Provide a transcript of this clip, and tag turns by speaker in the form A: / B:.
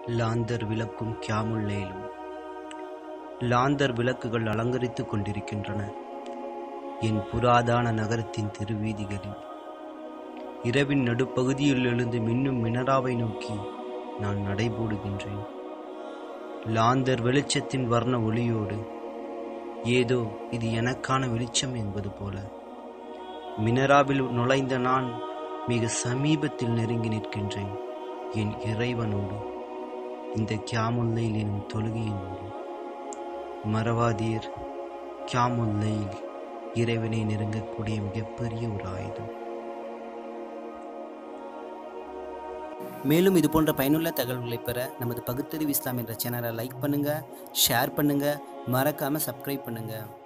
A: லாந்தர் விளக்கும் கியாமுல்லேலும் லாந்தர் விளக்குகள் அலங்கரித்துக் கொண்டிருக்கின்றன என் புராதான நகரத்தின் தெருவீதிகளில் இரவின் நடுப்பகுதியில் எழுந்து மின்னும் மினராவை நோக்கி நான் நடைபோடுகின்றேன் லாந்தர் வெளிச்சத்தின் வர்ண ஒளியோடு ஏதோ இது எனக்கான வெளிச்சம் என்பது போல மினராவில் நுழைந்த நான் மிக சமீபத்தில் நெருங்கி நிற்கின்றேன் என் இறைவனோடு இந்த கியாமுல்லைல் எனும் தொழுகையினோடு மறவாதீர் கியாமுல்லைல் இறைவனை நெருங்கக்கூடிய மிகப்பெரிய ஒரு ஆயுதம்
B: மேலும் இது போன்ற பயனுள்ள தகவல்களை பெற நமது பகுத்தறிவு இஸ்லாம் என்ற சேனலை லைக் பண்ணுங்கள் ஷேர் பண்ணுங்கள் மறக்காமல் சப்ஸ்கிரைப் பண்ணுங்கள்